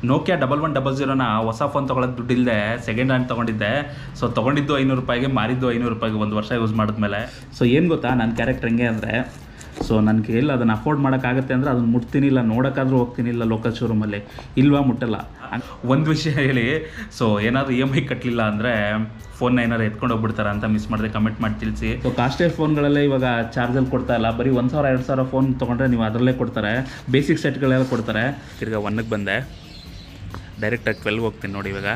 Nokia double one double ಜೀರೋನ ಹೊಸ phone ತೊಗೊಳಕ್ಕೆ ದುಡ್ಡಿಲ್ಲದೆ ಸೆಕೆಂಡ್ ಹ್ಯಾಂಡ್ ತೊಗೊಂಡಿದ್ದೆ ಸೊ ತೊಗೊಂಡಿದ್ದು ಐನೂರು ರೂಪಾಯಿಗೆ ಮಾರಿದ್ದು ಐನೂರು ರೂಪಾಯಿಗೆ ಒಂದು ವರ್ಷ ಯೂಸ್ ಮಾಡಿದ್ಮೇಲೆ ಸೊ ಏನು ಗೊತ್ತಾ ನನ್ನ ಕ್ಯಾರೆಕ್ಟರ್ ಹೆಂಗೆ ಅಂದರೆ ಸೊ ನನ್ನ ಕೈಯಲ್ಲಿ ಅದನ್ನು ಅಫೋರ್ಡ್ ಮಾಡೋಕ್ಕಾಗತ್ತೆ ಅಂದರೆ ಅದನ್ನು ಮುಟ್ತೀನಿ ಇಲ್ಲ ನೋಡೋಕ್ಕಾದ್ರೂ ಹೋಗ್ತೀನಿ ಇಲ್ಲ ಲೋಕಲ್ ಶೋರೂಮಲ್ಲಿ ಇಲ್ವಾ ಮುಟ್ಟಲ್ಲ ಒಂದು ವಿಷಯ ಹೇಳಿ ಸೊ ಏನಾದರೂ ಇ ಎಮ್ ಐ ಕಟ್ಟಲಿಲ್ಲ ಅಂದರೆ ಫೋನ್ನ ಏನಾದ್ರು ಎತ್ಕೊಂಡು ಹೋಗ್ಬಿಡ್ತಾರೆ ಅಂತ ಮಿಸ್ ಮಾಡಿದೆ ಕಮೆಂಟ್ ಮಾಡಿ ತಿಳಿಸಿ ಸೊ ಕಾಸ್ಟ್ಲಿ ಫೋನ್ಗಳಲ್ಲೇ ಇವಾಗ ಚಾರ್ಜಲ್ಲಿ ಕೊಡ್ತಾ ಇಲ್ಲ ಬರೀ ಒಂದು ಸಾವಿರ ಎರಡು ಸಾವಿರ ಫೋನ್ ತೊಗೊಂಡ್ರೆ ನೀವು ಅದರಲ್ಲೇ ಕೊಡ್ತಾರೆ ಬೇಸಿಕ್ ಸೆಟ್ಗಳೆಲ್ಲ ಕೊಡ್ತಾರೆ ತಿರ್ಗಾ ಒನ್ಗೆ ಬಂದೆ ಡೈರೆಕ್ಟಾಗಿ ಟ್ವೆಲ್ಗೆ ಹೋಗ್ತೀನಿ ನೋಡಿ ಇವಾಗ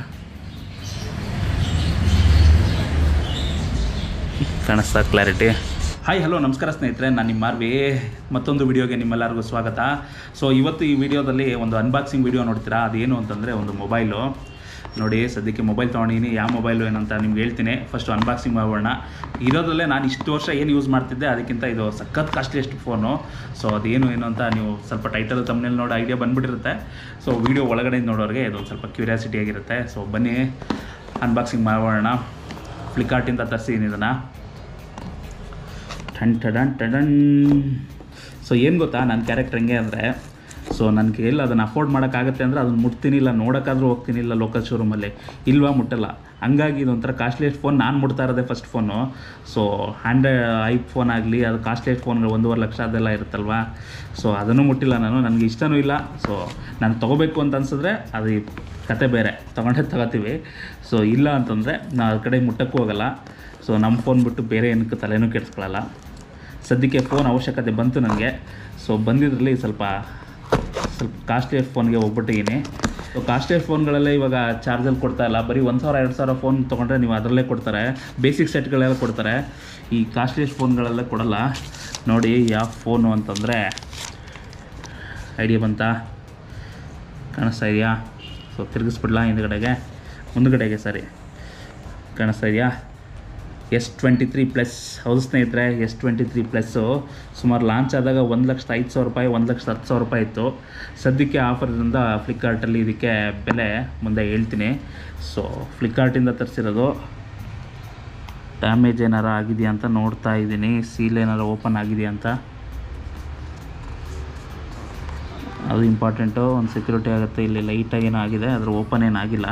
ಕಾಣಿಸ್ತಾ ಕ್ಲಾರಿಟಿ ಹಾಯ್ ಹಲೋ ನಮಸ್ಕಾರ ಸ್ನೇಹಿತರೆ ನಾನು ನಿಮ್ಮ ಮಾರ್ವಿ ಮತ್ತೊಂದು ವಿಡಿಯೋಗೆ ನಿಮ್ಮೆಲ್ಲರಿಗೂ ಸ್ವಾಗತ ಸೊ ಇವತ್ತು ಈ ವಿಡಿಯೋದಲ್ಲಿ ಒಂದು ಅನ್ಬಾಕ್ಸಿಂಗ್ ವಿಡಿಯೋ ನೋಡ್ತೀರಾ ಅದೇನು ಅಂತಂದರೆ ಒಂದು ಮೊಬೈಲು ನೋಡಿ ಸದ್ಯಕ್ಕೆ ಮೊಬೈಲ್ ತೊಗೊಂಡಿನಿ ಯಾವ ಮೊಬೈಲು ಏನಂತ ನಿಮ್ಗೆ ಹೇಳ್ತೀನಿ ಫಸ್ಟು ಅನ್ಬಾಕ್ಸಿಂಗ್ ಮಾಡೋಣ ಇರೋದ್ರಲ್ಲೇ ನಾನು ಇಷ್ಟು ವರ್ಷ ಏನು ಯೂಸ್ ಮಾಡ್ತಿದ್ದೆ ಅದಕ್ಕಿಂತ ಇದು ಸಖತ್ ಕಾಸ್ಟ್ಲಿಯಸ್ಟ್ ಫೋನು ಸೊ ಅದೇನು ಏನು ಅಂತ ನೀವು ಸ್ವಲ್ಪ ಟೈಟಲ್ ತಮ್ಮನೇಲಿ ನೋಡಿ ಐಡಿಯಾ ಬಂದುಬಿಟ್ಟಿರುತ್ತೆ ಸೊ ವಿಡಿಯೋ ಒಳಗಡೆ ನೋಡೋರಿಗೆ ಇದು ಒಂದು ಸ್ವಲ್ಪ ಕ್ಯೂರಿಯಾಸಿಟಿ ಆಗಿರುತ್ತೆ ಸೊ ಬನ್ನಿ ಅನ್ಬಾಕ್ಸಿಂಗ್ ಮಾಡೋಣ ಫ್ಲಿಪ್ಕಾರ್ಟಿಂದ ತರಿಸಿದ್ದೀನಿ ಇದನ್ನು ಟನ್ ಟಡನ್ ಟಡನ್ ಸೊ ಏನು ಗೊತ್ತಾ ನನ್ನ ಕ್ಯಾರೆಕ್ಟರ್ ಹೆಂಗೆ ಅಂದರೆ ಸೊ ನನ್ನ ಕೈಯಲ್ಲಿ ಅದನ್ನು ಅಫೋರ್ಡ್ ಮಾಡೋಕ್ಕಾಗತ್ತೆ ಅಂದರೆ ಅದನ್ನು ಮುಟ್ತೀನಿ ಇಲ್ಲ ನೋಡೋಕ್ಕಾದ್ರೂ ಹೋಗ್ತೀನಿ ಇಲ್ಲ ಲೋಕಲ್ ಶೋರೂಮಲ್ಲಿ ಇಲ್ವಾ ಮುಟ್ಟಲ್ಲ ಹಂಗಾಗಿ ಇದೊಂಥರ ಕಾಸ್ಟ್ಲಿಯಸ್ಟ್ ಫೋನ್ ನಾನು ಮುಡ್ತಾ ಇರೋದೇ first phone so Android iPhone ಆಗಲಿ ಅದು ಕಾಸ್ಟ್ಲಿಯಸ್ಟ್ ಫೋನ್ಗಳು ಒಂದೂವರೆ ಲಕ್ಷ ಅದೆಲ್ಲ ಇರುತ್ತಲ್ವಾ ಸೊ ಅದನ್ನು ಮುಟ್ಟಿಲ್ಲ ನಾನು ನನಗೆ ಇಷ್ಟನೂ ಇಲ್ಲ ಸೊ ನಾನು ತೊಗೋಬೇಕು ಅಂತ ಅನ್ಸಿದ್ರೆ ಅದು ಈ ಕತೆ ಬೇರೆ ತೊಗೊಂಡೇ ತಗೋತೀವಿ ಸೊ ಇಲ್ಲ ಅಂತಂದರೆ ನಾನು ಅದ್ರ ಕಡೆ ಮುಟ್ಟಕ್ಕೂ ಹೋಗಲ್ಲ ಸೊ ನಮ್ಮ ಫೋನ್ ಬಿಟ್ಟು ಬೇರೆ ಏನಕ್ಕೆ ತಲೆನೂ ಕೆಡಿಸ್ಕೊಳ್ಳಲ್ಲ ಸದ್ಯಕ್ಕೆ ಫೋನ್ ಅವಶ್ಯಕತೆ ಬಂತು ನನಗೆ ಸೊ ಬಂದಿದ್ರಲ್ಲಿ ಸ್ವಲ್ಪ ಸ್ವಲ್ಪ ಕಾಸ್ಟ್ಲಿ ಫೋನ್ಗೆ ಹೋಗ್ಬಿಟ್ಟಿದ್ದೀನಿ ಸೊ ಕಾಸ್ಟ್ಲಿ ಫೋನ್ಗಳಲ್ಲೇ ಇವಾಗ ಚಾರ್ಜಲ್ಲಿ ಕೊಡ್ತಾ ಇಲ್ಲ ಬರೀ ಒಂದು ಸಾವಿರ ಎರಡು ಸಾವಿರ ಫೋನ್ ತೊಗೊಂಡ್ರೆ ನೀವು ಅದರಲ್ಲೇ ಕೊಡ್ತಾರೆ ಬೇಸಿಕ್ ಸೆಟ್ಗಳೆಲ್ಲ ಕೊಡ್ತಾರೆ ಈ ಕಾಸ್ಟ್ಲಿ ಫೋನ್ಗಳೆಲ್ಲ ಕೊಡಲ್ಲ ನೋಡಿ ಯಾವ ಫೋನು ಅಂತಂದರೆ ಐಡಿಯಾ ಬಂತಾ ಕಾಣಿಸ್ತಾ ಇದೆಯಾ ಸೊ ತಿರುಗಿಸ್ಬಿಡ್ಲಾ ಹಿಂದ್ಗಡೆಗೆ ಮುಂದ್ಗಡೆಗೆ ಸರಿ ಕಾಣಿಸ್ತಾ ಇದೆಯಾ ಎಸ್ ಟ್ವೆಂಟಿ ತ್ರೀ ಪ್ಲಸ್ ಹೌದು ಸ್ನೇಹಿತರೆ ಎಸ್ ಟ್ವೆಂಟಿ ತ್ರೀ ಪ್ಲಸ್ಸು ಸುಮಾರು ಲಾಂಚ್ ಆದಾಗ ಒಂದು ಲಕ್ಷದ ಐದು ಸಾವಿರ ರೂಪಾಯಿ ಒಂದು ಲಕ್ಷದ ಹತ್ತು ಸಾವಿರ ರೂಪಾಯಿ ಇತ್ತು ಸದ್ಯಕ್ಕೆ ಆಫರ್ದಿಂದ ಫ್ಲಿಪ್ಕಾರ್ಟಲ್ಲಿ ಇದಕ್ಕೆ ಬೆಲೆ ಮುಂದೆ ಹೇಳ್ತೀನಿ ಸೊ ಫ್ಲಿಪ್ಕಾರ್ಟಿಂದ ತರಿಸಿರೋದು ಡ್ಯಾಮೇಜ್ ಏನಾರು ಆಗಿದೆಯಾ ಅಂತ ನೋಡ್ತಾ ಇದ್ದೀನಿ ಸೀಲ್ ಏನಾರು ಓಪನ್ ಆಗಿದೆಯಾ ಅಂತ ಅದು ಇಂಪಾರ್ಟೆಂಟು ಒಂದು ಸೆಕ್ಯೂರಿಟಿ ಆಗುತ್ತೆ ಇಲ್ಲಿ ಲೈಟಾಗಿ ಏನೋ ಆಗಿದೆ ಅದ್ರ ಓಪನ್ ಏನಾಗಿಲ್ಲ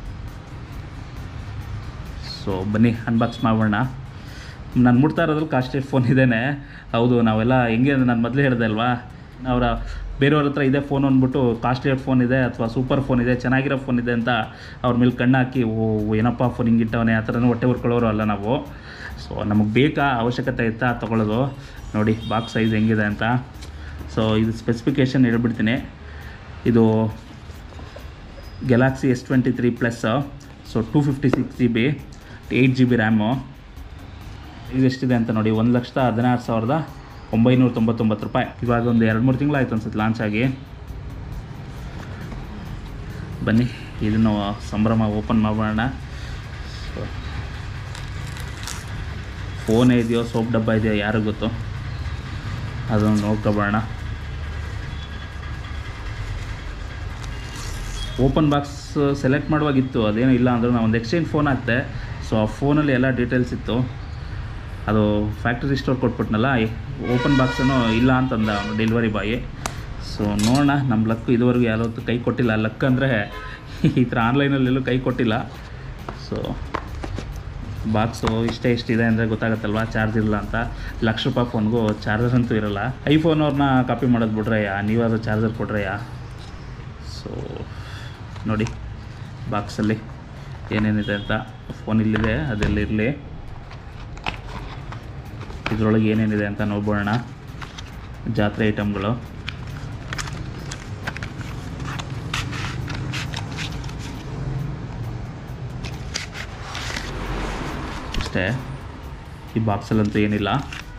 ಸೊ ಬನ್ನಿ ಅನ್ಬಾಕ್ಸ್ ಮಾಡೋಣ ನಾನು ಮುಡ್ತಾ ಇರೋದ್ರಲ್ಲಿ ಕಾಸ್ಟ್ಲಿ ಫೋನ್ ಇದೇನೆ ಹೌದು ನಾವೆಲ್ಲ ಹೆಂಗೆ ನಾನು ಮೊದಲೇ ಹೇಳಿದೆ ಅಲ್ವಾ ಅವರ ಬೇರೆಯವ್ರ ಹತ್ರ ಇದೆ ಫೋನ್ ಅಂದ್ಬಿಟ್ಟು ಕಾಸ್ಟ್ಲಿ ಫೋನ್ ಇದೆ ಅಥವಾ ಸೂಪರ್ ಫೋನ್ ಇದೆ ಚೆನ್ನಾಗಿರೋ ಫೋನ್ ಇದೆ ಅಂತ ಅವ್ರ ಮೇಲೆ ಕಣ್ಣು ಹಾಕಿ ಓ ಏನಪ್ಪ ಫೋನ್ ಹಿಂಗಿಟ್ಟವನೇ ಆ ಥರನೂ ಹೊಟ್ಟೆ ಹುರ್ಕೊಳ್ಳೋರು ಅಲ್ಲ ನಾವು ಸೊ ನಮಗೆ ಬೇಕಾ ಅವಶ್ಯಕತೆ ಇತ್ತಾ ತೊಗೊಳ್ಳೋದು ನೋಡಿ ಬಾಕ್ಸ್ ಸೈಜ್ ಹೆಂಗಿದೆ ಅಂತ ಸೊ ಇದು ಸ್ಪೆಸಿಫಿಕೇಷನ್ ಹೇಳ್ಬಿಡ್ತೀನಿ ಇದು Galaxy S twenty three plus so two fifty six G B eight G B RAM ಇದು ಎಷ್ಟಿದೆ ಅಂತ ನೋಡಿ ಒಂದು ಲಕ್ಷದ ಹದಿನಾರು ಸಾವಿರದ ಒಂಬೈನೂರ ತೊಂಬತ್ತೊಂಬತ್ತು ರೂಪಾಯಿ ಇವಾಗ ಒಂದು ಎರಡು ಮೂರು ತಿಂಗಳಾಯ್ತು ಅನ್ಸುತ್ತೆ ಲಾಂಚ್ ಆಗಿ ಬನ್ನಿ ಇದನ್ನು ಸಂಭ್ರಮ ಓಪನ್ ಮಾಡೋಣ ಸೊ ಫೋನ್ ಇದೆಯೋ ಸೋಪ್ ಡಬ್ಬ ಇದೆಯೋ ಯಾರಿಗೂ ಗೊತ್ತು ಅದನ್ನು ನೋಡ್ಕೊಬೋಣ ಓಪನ್ ಬಾಕ್ಸ್ ಸೆಲೆಕ್ಟ್ ಮಾಡುವಾಗಿತ್ತು ಅದೇನೂ ಇಲ್ಲ ಅಂದರೂ ನಾನು ಒಂದು ಎಕ್ಸ್ಚೇಂಜ್ ಫೋನ್ ಹಾಕ್ತೆ ಸೊ ಆ ಫೋನಲ್ಲಿ ಎಲ್ಲ ಡೀಟೇಲ್ಸ್ ಇತ್ತು ಅದು ಫ್ಯಾಕ್ಟ್ರಿ ಸ್ಟೋರ್ ಕೊಟ್ಬಿಟ್ನಲ್ಲ ಓಪನ್ ಬಾಕ್ಸನ್ನು ಇಲ್ಲ ಅಂತಂದ ಡೆಲಿವರಿ ಬಾಯಿ ಸೊ ನೋಡೋಣ ನಮ್ಮ ಲಕ್ ಇದುವರೆಗೂ ಯಾವತ್ತೂ ಕೈ ಕೊಟ್ಟಿಲ್ಲ ಲಕ್ ಅಂದರೆ ಈ ಥರ ಆನ್ಲೈನಲ್ಲೆಲ್ಲೂ ಕೈ ಕೊಟ್ಟಿಲ್ಲ ಸೊ ಬಾಕ್ಸು ಇಷ್ಟೇ ಇಷ್ಟಿದೆ ಅಂದರೆ ಗೊತ್ತಾಗತ್ತಲ್ವಾ ಚಾರ್ಜ್ ಇಲ್ಲ ಅಂತ ಲಕ್ಷ ರೂಪಾಯಿ ಫೋನ್ಗೂ ಚಾರ್ಜರ್ ಅಂತೂ ಇರಲ್ಲ ಐಫೋನ್ ಅವ್ರನ್ನ ಕಾಪಿ ಮಾಡೋದು ಬಿಡ್ರಯ್ಯ ನೀವಾದ್ರೂ ಚಾರ್ಜರ್ ಕೊಡ್ರಯ್ಯ ಸೊ ನೋಡಿ ಬಾಕ್ಸಲ್ಲಿ ಏನೇನಿದೆ ಅಂತ ಫೋನ್ ಇಲ್ಲಿದೆ ಅದೆಲ್ಲ ಇರಲಿ ಇದರೊಳಗೆ ಏನೇನಿದೆ ಅಂತ ನೋಡ್ಬೋಣ ಜಾತ್ರೆ ಐಟಮ್ಗಳು ಅಷ್ಟೇ ಈ ಬಾಕ್ಸಲ್ಲಂತೂ ಏನಿಲ್ಲ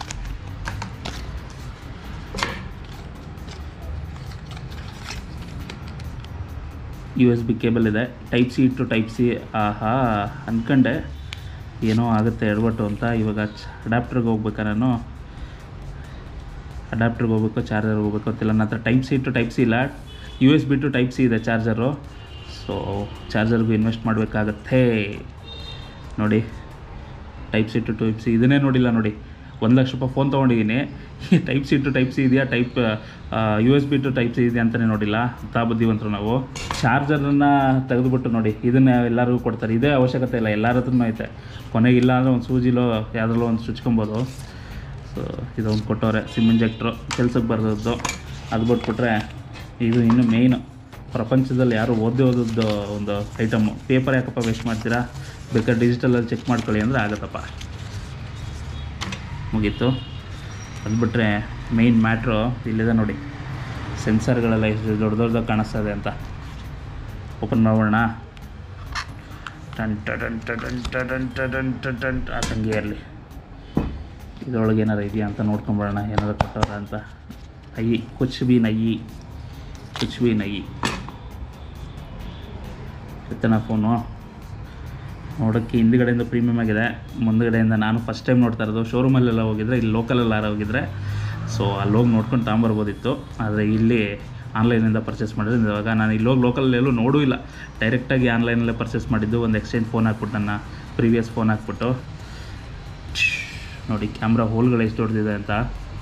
ಯು ಎಸ್ ಬಿ ಕೇಬಲ್ ಇದೆ type C to type C ಆಹಾ ಅಂದ್ಕೊಂಡೆ ಏನೋ ಆಗುತ್ತೆ ಎಡವಟ್ಟು ಅಂತ ಇವಾಗ ಅಡಾಪ್ಟ್ರಿಗೆ ಹೋಗ್ಬೇಕಾ ನಾನು ಅಡಾಪ್ಟ್ರಿಗೆ ಹೋಗ್ಬೇಕು ಚಾರ್ಜರ್ಗೆ ಹೋಗ್ಬೇಕು ಗೊತ್ತಿಲ್ಲ ನನ್ನ ಹತ್ರ type C to type C ಇಲ್ಲ U S B to type C ಇದೆ ಚಾರ್ಜರು ಸೊ ಚಾರ್ಜರ್ಗೂ ಇನ್ವೆಸ್ಟ್ ಮಾಡಬೇಕಾಗತ್ತೆ ನೋಡಿ type C to type C ಇದನ್ನೇ ನೋಡಿಲ್ಲ ನೋಡಿ ಒಂದು ಲಕ್ಷ ರೂಪಾಯಿ ಫೋನ್ ತೊಗೊಂಡಿದ್ದೀನಿ type C to type C ಇದೆಯಾ type U S B to type C ಇದೆಯಾ ಅಂತಲೇ ನೋಡಿಲ್ಲ ಅಂಥ ಬುದ್ಧಿವಂತರು ನಾವು ಚಾರ್ಜರನ್ನು ತೆಗೆದುಬಿಟ್ಟು ನೋಡಿ ಇದನ್ನ ಎಲ್ಲರಿಗೂ ಕೊಡ್ತಾರೆ ಇದೇ ಅವಶ್ಯಕತೆ ಇಲ್ಲ ಎಲ್ಲರ ಹತ್ರನೂ ಐತೆ ಕೊನೆಗೆ ಇಲ್ಲ ಅಂದರೆ ಒಂದು ಸೂಜಿಲೋ ಯಾವುದ್ರಲ್ಲೋ ಒಂದು ಚುಚ್ಕೊಬೋದು ಸೊ ಇದೊಂದು ಕೊಟ್ಟವ್ರೆ ಸಿಮ್ ಇಂಜೆಕ್ಟ್ರು ಕೆಲ್ಸಕ್ಕೆ ಬರ್ದದ್ದು ಅದು ಬಿಟ್ಬಿಟ್ರೆ ಇದು ಇನ್ನು ಮೇಯ್ನು ಪ್ರಪಂಚದಲ್ಲಿ ಯಾರು ಓದೇ ಓದದ್ದು ಒಂದು ಐಟಮು ಪೇಪರ್ ಯಾಕಪ್ಪ ವೇಸ್ಟ್ ಮಾಡ್ತೀರಾ ಬೇಕಾದ್ರೆ ಡಿಜಿಟಲಲ್ಲಿ ಚೆಕ್ ಮಾಡ್ಕೊಳ್ಳಿ ಅಂದರೆ ಆಗುತ್ತಪ್ಪ ಮುಗೀತು ಅದು ಬಿಟ್ಟರೆ ಮೇಯ್ನ್ ಮ್ಯಾಟ್ರು ಇಲ್ಲಿದೆ ನೋಡಿ ಸೆನ್ಸರ್ಗಳೆಲ್ಲ ಎಷ್ಟು ದೊಡ್ಡ ದೊಡ್ಡದಾಗಿ ಕಾಣಿಸ್ತಾ ಇದೆ ಅಂತ ಓಪನ್ ಮಾಡೋಣ ಟನ್ ಟನ್ ಟನ್ ಟನ್ ಟನ್ ಟನ್ ಟನ್ ಆ ತಂಗಿ ಇರಲಿ ಇದರೊಳಗೆ ಏನಾರು ಇದೆಯಾ ಅಂತ ನೋಡ್ಕೊಂಬರೋಣ ಏನಾದ್ರು ಕೊಟ್ಟವ್ರ ಅಂತ ಅಯ್ಯಿ ಕುಚ್ ಬಿ ನಯ್ಯಿ ಕುಚ್ ಬಿ ನಯ್ಯಿ ಎತ್ತನ ಫೋನು ನೋಡೋಕ್ಕೆ ಹಿಂದ್ಗಡೆಯಿಂದ ಪ್ರೀಮಿಯಮ್ ಆಗಿದೆ ಮುಂದ್ಗಡೆಯಿಂದ ನಾನು ಫಸ್ಟ್ ಟೈಮ್ ನೋಡ್ತಾ ಇರೋದು ಶೋರೂಮಲ್ಲೆಲ್ಲ ಹೋಗಿದ್ರೆ ಇಲ್ಲಿ ಲೋಕಲಲ್ಲಿ ಯಾರು ಹೋಗಿದ್ರೆ ಸೊ ಅಲ್ಲಿ ಹೋಗಿ ನೋಡ್ಕೊಂಡು ತಗೊಂಬರ್ಬೋದಿತ್ತು ಆದರೆ ಇಲ್ಲಿ ಆನ್ಲೈನಿಂದ ಪರ್ಚೇಸ್ ಮಾಡಿದ್ರೆ ಇವಾಗ ನಾನು ಇಲ್ಲಿ ಹೋಗಿ ಲೋಕಲ್ ಎಲ್ಲೂ ನೋಡೂ ಇಲ್ಲ ಡೈರೆಕ್ಟಾಗಿ ಆನ್ಲೈನಲ್ಲೇ ಪರ್ಚೇಸ್ ಮಾಡಿದ್ದು ಒಂದು ಎಕ್ಸ್ಚೇಂಜ್ ಫೋನ್ ಹಾಕ್ಬಿಟ್ಟು ನನ್ನ ಪ್ರೀವಿಯಸ್ ಫೋನ್ ಹಾಕ್ಬಿಟ್ಟು ನೋಡಿ ಕ್ಯಾಮ್ರಾ ಹೋಲ್ಗಳು ಎಷ್ಟು ದೊಡ್ಡದಿದೆ ಅಂತ